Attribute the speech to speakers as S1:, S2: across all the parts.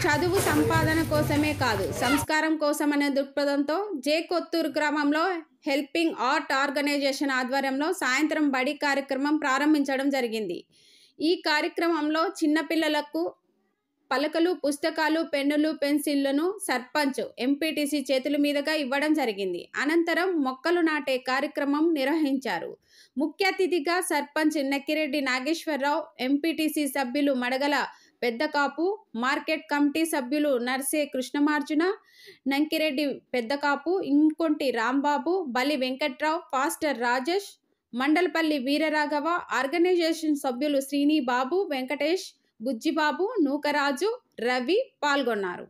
S1: చదువు సంపాదన కోసమే కాదు సంస్కారం కోసం అనే దృక్పథంతో జే కొత్తూరు గ్రామంలో హెల్పింగ్ ఆర్ట్ ఆర్గనైజేషన్ ఆధ్వర్యంలో సాయంత్రం బడి కార్యక్రమం ప్రారంభించడం జరిగింది ఈ కార్యక్రమంలో చిన్నపిల్లలకు పలకలు పుస్తకాలు పెన్నులు పెన్సిళ్లను సర్పంచ్ ఎంపీటీసీ చేతుల మీదుగా ఇవ్వడం జరిగింది అనంతరం మొక్కలు నాటే కార్యక్రమం నిర్వహించారు ముఖ్య అతిథిగా సర్పంచ్ నక్కిరెడ్డి నాగేశ్వరరావు ఎంపీటీసీ సభ్యులు మడగల పెద్దకాపు మార్కెట్ కమిటీ సభ్యులు నర్సే కృష్ణమార్జున నంకిరెడ్డి పెద్దకాపు ఇంకొంటి రాంబాబు బలి వెంకట్రావు పాస్టర్ రాజేష్ మండలపల్లి వీరరాఘవ ఆర్గనైజేషన్ సభ్యులు శ్రీని బాబు వెంకటేష్ బుజ్జిబాబు నూకరాజు రవి పాల్గొన్నారు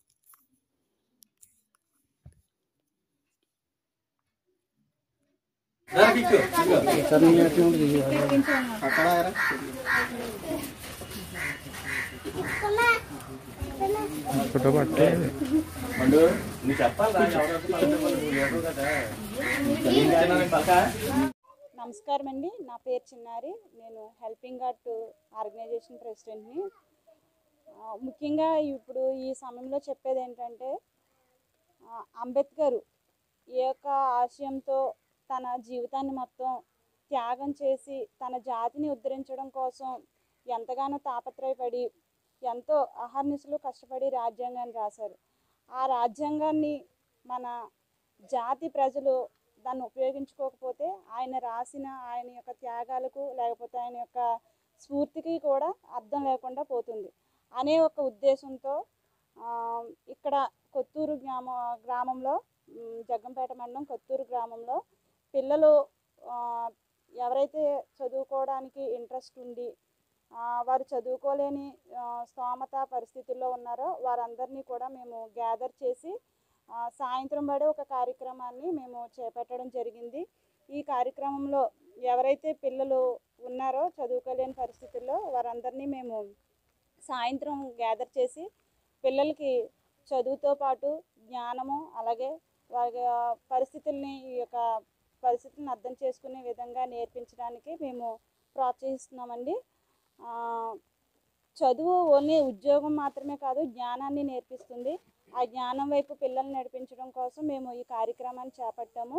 S2: ఫోటో పట్టే
S3: మండు నువ్వు చెప్పాలి రా, ఎవరెవరు పక్కన నువ్వు ఎవరు కదా. చదివించానని పక్క.
S4: నమస్కారం అండి నా పేరు చిన్నారి నేను హెల్పింగ్ ఆర్ట్ ఆర్గనైజేషన్ ప్రెసిడెంట్ని ఆ, ముఖ్యంగా ఇప్పుడు ఈ సమయంలో చెప్పేది ఏంటంటే ఆ, అంబేద్కర్ ఏ యొక్క ఆశయంతో తన జీవితాన్ని మొత్తం త్యాగం చేసి తన జాతిని ఉద్ధరించడం కోసం ఎంతగానో తాపత్రయపడి ఎంతో అహర్నిశలు కష్టపడి రాజ్యాంగాన్ని రాశారు ఆ రాజ్యాంగాన్ని మన జాతి ప్రజలు దాన్ని ఉపయోగించుకోకపోతే ఆయన రాసిన ఆయన యొక్క త్యాగాలకు లేకపోతే ఆయన యొక్క స్ఫూర్తికి కూడా అర్థం లేకుండా పోతుంది అనే ఒక ఉద్దేశంతో ఆ, ఇక్కడ కొత్తూరు గ్రామ గ్రామంలో ఉమ్, జగ్గంపేట మండలం కొత్తూరు గ్రామంలో పిల్లలు ఆ, ఎవరైతే చదువుకోవడానికి ఇంట్రెస్ట్ ఉండి ఆ, వారు చదువుకోలేని ఆ, స్తోమత పరిస్థితుల్లో ఉన్నారో వారందరినీ కూడా మేము గ్యాదర్ చేసి ఆ, సాయంత్రం పడే ఒక కార్యక్రమాన్ని మేము చేపట్టడం జరిగింది ఈ కార్యక్రమంలో ఎవరైతే పిల్లలు ఉన్నారో చదువుకోలేని పరిస్థితుల్లో వారందరినీ మేము సాయంత్రం గ్యాదర్ చేసి పిల్లలకి చదువుతో పాటు జ్ఞానము అలాగే వారి పరిస్థితుల్ని ఈ యొక్క పరిస్థితులను అర్థం చేసుకునే విధంగా నేర్పించడానికి మేము ప్రోత్సహిస్తున్నామండి ఆ, చదువు ఓన్లీ ఉద్యోగం మాత్రమే కాదు జ్ఞానాన్ని నేర్పిస్తుంది ఆ జ్ఞానం వైపు పిల్లల్ని నడిపించడం కోసం మేము ఈ కార్యక్రమాన్ని చేపట్టాము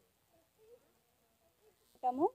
S4: చేపట్టాము.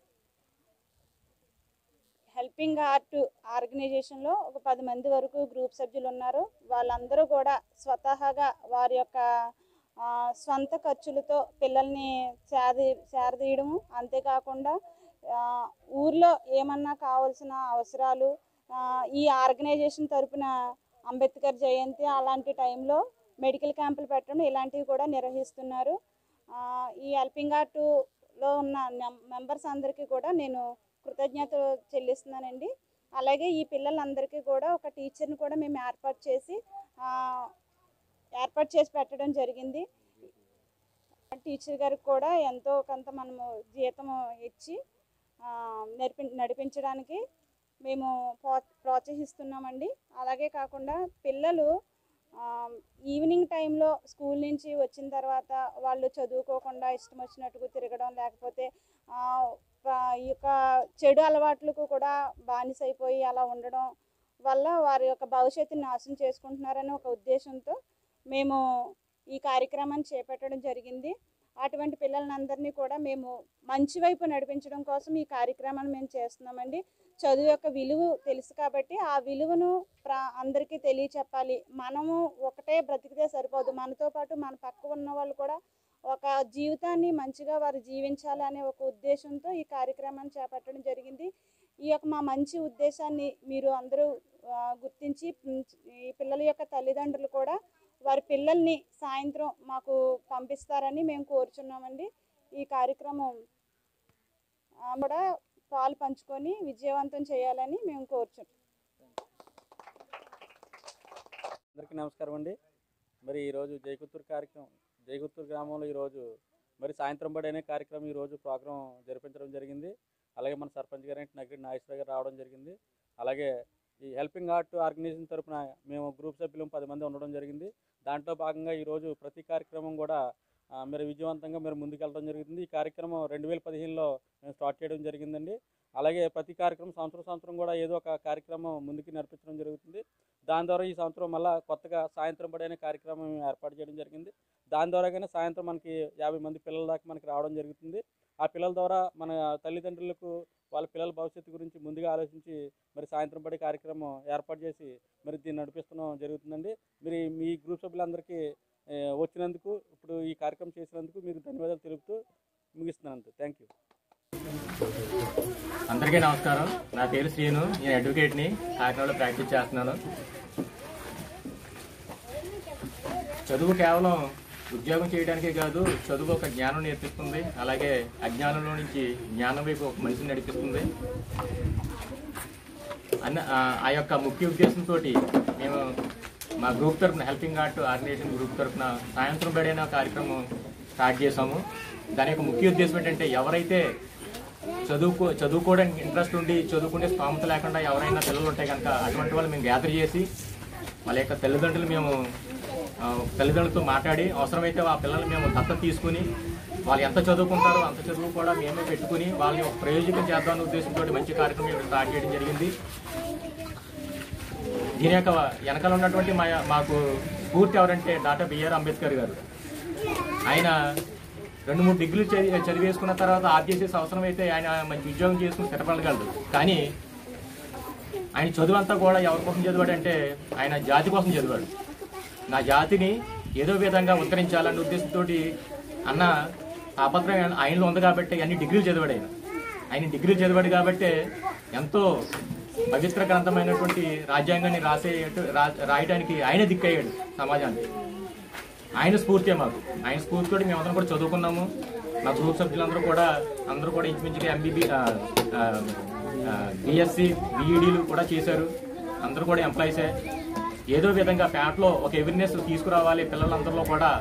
S4: హెల్పింగ్ ఆర్ట్ ఆర్గనైజేషన్లో ఒక పది మంది వరకు గ్రూప్ సభ్యులు ఉన్నారు వాళ్ళందరూ కూడా స్వతహాగా వారి యొక్క ఆ, స్వంత ఖర్చులతో పిల్లల్ని చేరదీ చేరదీయడము అంతేకాకుండా ఆ, ఊర్లో ఏమన్నా కావాల్సిన అవసరాలు ఆ, ఈ ఆర్గనైజేషన్ తరపున అంబేద్కర్ జయంతి అలాంటి టైంలో మెడికల్ క్యాంపులు పెట్టడం ఇలాంటివి కూడా నిర్వహిస్తున్నారు ఆ, ఈ హెల్పింగ్ ఆర్టులో ఉన్న మెంబర్స్ అందరికీ కూడా నేను కృతజ్ఞతలు చెల్లిస్తున్నానండి అలాగే ఈ పిల్లలందరికీ కూడా ఒక టీచర్ని కూడా మేము ఏర్పాటు చేసి ఆ, ఏర్పాటు చేసి పెట్టడం జరిగింది టీచర్ గారికి కూడా ఎంతో కొంత మనము జీతం ఇచ్చి ఆ, నేర్పి నడిపించడానికి మేము ప్రో ప్రోత్సహిస్తున్నామండి అలాగే కాకుండా పిల్లలు ఆ, ఈవినింగ్ టైంలో స్కూల్ నుంచి వచ్చిన తర్వాత వాళ్ళు చదువుకోకుండా ఇష్టం వచ్చినట్టుగా తిరగడం లేకపోతే ఆ, ప- ఈ యొక్క చెడు అలవాట్లకు కూడా బానిసైపోయి అలా ఉండడం వల్ల వారి యొక్క భవిష్యత్తుని నాశనం చేసుకుంటున్నారనే ఒక ఉద్దేశంతో మేము ఈ కార్యక్రమాన్ని చేపట్టడం జరిగింది అటువంటి పిల్లలందరినీ కూడా మేము మంచి వైపు నడిపించడం కోసం ఈ కార్యక్రమాన్ని మేము చేస్తున్నామండి చదువు యొక్క విలువ తెలుసు కాబట్టి ఆ విలువను ప్ర అందరికీ తెలియచెప్పాలి మనము ఒకటే బ్రతికితే సరిపోదు మనతో పాటు మన పక్క ఉన్న వాళ్ళు కూడా ఒక జీవితాన్ని మంచిగా వారు జీవించాలి అనే ఒక ఉద్దేశంతో ఈ కార్యక్రమాన్ని చేపట్టడం జరిగింది ఈ యొక్క మా మంచి ఉద్దేశాన్ని మీరు అందరూ ఆ, గుర్తించి ఉమ్, ఈ పిల్లల యొక్క తల్లిదండ్రులు కూడా వారి పిల్లల్ని సాయంత్రం మాకు పంపిస్తారని మేము కోరుచున్నామండి ఈ కార్యక్రమం ఆ, కూడా పాలు పంచుకొని విజయవంతం చేయాలని మేము కోరుచున్నాం
S5: అందరికీ నమస్కారం అండి మరి ఈరోజు జైకుత్తూరు కార్యక్రమం జైకుత్తూరు గ్రామంలో ఈరోజు మరి సాయంత్రం పడి అనే కార్యక్రమం ఈరోజు ప్రోగ్రాం జరిపించడం జరిగింది అలాగే మన సర్పంచ్ గారు అంటే నగరి నాగేశ్వర గారు రావడం జరిగింది అలాగే ఈ హెల్పింగ్ ఆర్ట్ ఆర్గనైజేషన్ తరపున మేము గ్రూప్ సభ్యులు పది మంది ఉండడం జరిగింది దాంట్లో భాగంగా ఈరోజు ప్రతి కార్యక్రమం కూడా ఆ, మరి విజయవంతంగా మరి ముందుకెళ్ళడం జరుగుతుంది ఈ కార్యక్రమం రెండు వేల పదిహేనులో మేము స్టార్ట్ చేయడం జరిగిందండి అలాగే ప్రతి కార్యక్రమం సంవత్సరం సంవత్సరం కూడా ఏదో ఒక కార్యక్రమం ముందుకు నడిపించడం జరుగుతుంది దాని ద్వారా ఈ సంవత్సరం మళ్ళీ కొత్తగా సాయంత్రం బడి అనే కార్యక్రమం ఏర్పాటు చేయడం జరిగింది దాని ద్వారాగానే సాయంత్రం మనకి యాభై మంది పిల్లల దాకా మనకి రావడం జరుగుతుంది ఆ పిల్లల ద్వారా మన తల్లిదండ్రులకు వాళ్ళ పిల్లల భవిష్యత్తు గురించి ముందుగా ఆలోచించి మరి సాయంత్రం బడి కార్యక్రమం ఏర్పాటు చేసి మరి దీన్ని నడిపిస్తున్నాం జరుగుతుందండి మరి మీ గ్రూప్ సభ్యులందరికీ ఏ, వచ్చినందుకు ఇప్పుడు ఈ కార్యక్రమం చేసినందుకు మీకు ధన్యవాదాలు తెలుపుతూ ముగిస్తున్నాను థ్యాంక్ యూ
S6: అందరికీ నమస్కారం నా పేరు శ్రీను నేను అడ్వకేట్ని కాకినాడలో ప్రాక్టీస్ చేస్తున్నాను చదువు కేవలం ఉద్యోగం చేయడానికే కాదు చదువు ఒక జ్ఞానం నేర్పిస్తుంది అలాగే అజ్ఞానంలో నుంచి జ్ఞానం వైపు ఒక మనిషిని నడిపిస్తుంది అన్న ఆ- ఆ యొక్క ముఖ్య ఉద్దేశంతో మేము మా గ్రూప్ తరఫున హెల్పింగ్ ఆర్ట్ ఆర్గనైజేషన్ గ్రూప్ తరఫున సాయంత్రం బడైన కార్యక్రమం స్టార్ట్ చేసాము దాని యొక్క ముఖ్య ఉద్దేశం ఏంటంటే ఎవరైతే చదువుకో చదువుకోవడానికి ఇంట్రెస్ట్ ఉండి చదువుకునే స్థామత లేకుండా ఎవరైనా పిల్లలు ఉంటే కనుక అటువంటి వాళ్ళు మేము గ్యాదర్ చేసి వాళ్ళ యొక్క తల్లిదండ్రులు మేము ఆ, తల్లిదండ్రులతో మాట్లాడి అవసరమైతే ఆ పిల్లల్ని మేము దత్తత తీసుకుని వాళ్ళు ఎంత చదువుకుంటారో అంత చదువు కూడా మేమే పెట్టుకుని వాళ్ళని ఒక ప్రయోజకం చేద్దామనే ఉద్దేశంతో మంచి కార్యక్రమం ఇక్కడ స్టార్ట్ చేయడం జరిగింది దీని యొక్క వెనకాల ఉన్నటువంటి మా మాకు స్ఫూర్తి ఎవరంటే డాక్టర్ బిఆర్ అంబేద్కర్ గారు ఆయన రెండు మూడు డిగ్రీలు చదివి చదివేసుకున్న తర్వాత ఆర్జేసీస్ అవసరం అయితే ఆయన మంచి ఉద్యోగం చేసుకుని స్థిరపడగలడు కానీ ఆయన చదువు అంతా కూడా ఎవరి కోసం చదివాడు అంటే ఆయన జాతి కోసం చదివాడు నా జాతిని ఏదో విధంగా ఉత్తరించాలన్న ఉద్దేశంతో అన్న తాపత్రయం ఆయనలో ఉంది కాబట్టి అన్ని డిగ్రీలు చదివాడు ఆయన ఆయన డిగ్రీలు చదివాడు కాబట్టి ఎంతో పవిత్ర గ్రంథమైనటువంటి రాజ్యాంగాన్ని రాసే రా- రాయడానికి ఆయన దిక్కయ్యాడు సమాజానికి ఆయన స్ఫూర్తి మాకు ఆయన స్ఫూర్తితో మేమందరం కూడా చదువుకున్నాము మా గ్రూప్ సభ్యులందరూ కూడా అందరూ కూడా ఇంచుమించుగా ఎంబీబీ బిఎస్సి బీఈడీలు కూడా చేశారు అందరూ కూడా ఎంప్లాయీసే ఏదో విధంగా పేటలో ఒక అవేర్నెస్ తీసుకురావాలి పిల్లలందరిలో కూడా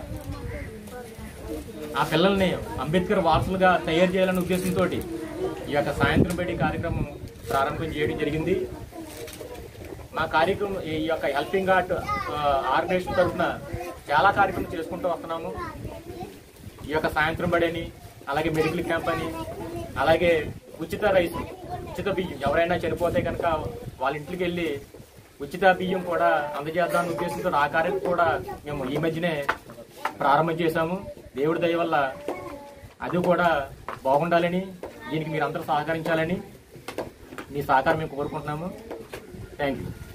S6: ఆ పిల్లల్ని అంబేద్కర్ వారసులుగా తయారు చేయాలనే ఉద్దేశంతో ఈ యొక్క సాయంత్రం బయటి కార్యక్రమం ప్రారంభం చేయడం జరిగింది మా కార్యక్రమం ఈ యొక్క హెల్పింగ్ ఆర్ట్ ఆర్గనైజేషన్ తరఫున చాలా కార్యక్రమం చేసుకుంటూ వస్తున్నాము ఈ యొక్క సాయంత్రం బడని అలాగే మెడికల్ క్యాంప్ అని అలాగే ఉచిత రైస్ ఉచిత బియ్యం ఎవరైనా చనిపోతే కనుక వాళ్ళ ఇంటికి వెళ్ళి ఉచిత బియ్యం కూడా అందజేద్దామనే ఉద్దేశంతో ఆ కార్యక్రమం కూడా మేము ఈ మధ్యనే ప్రారంభం చేశాము దేవుడి దయ వల్ల అది కూడా బాగుండాలని దీనికి మీరు అందరూ సహకరించాలని మీ సహకారం మేము కోరుకుంటున్నాము థ్యాంక్ యూ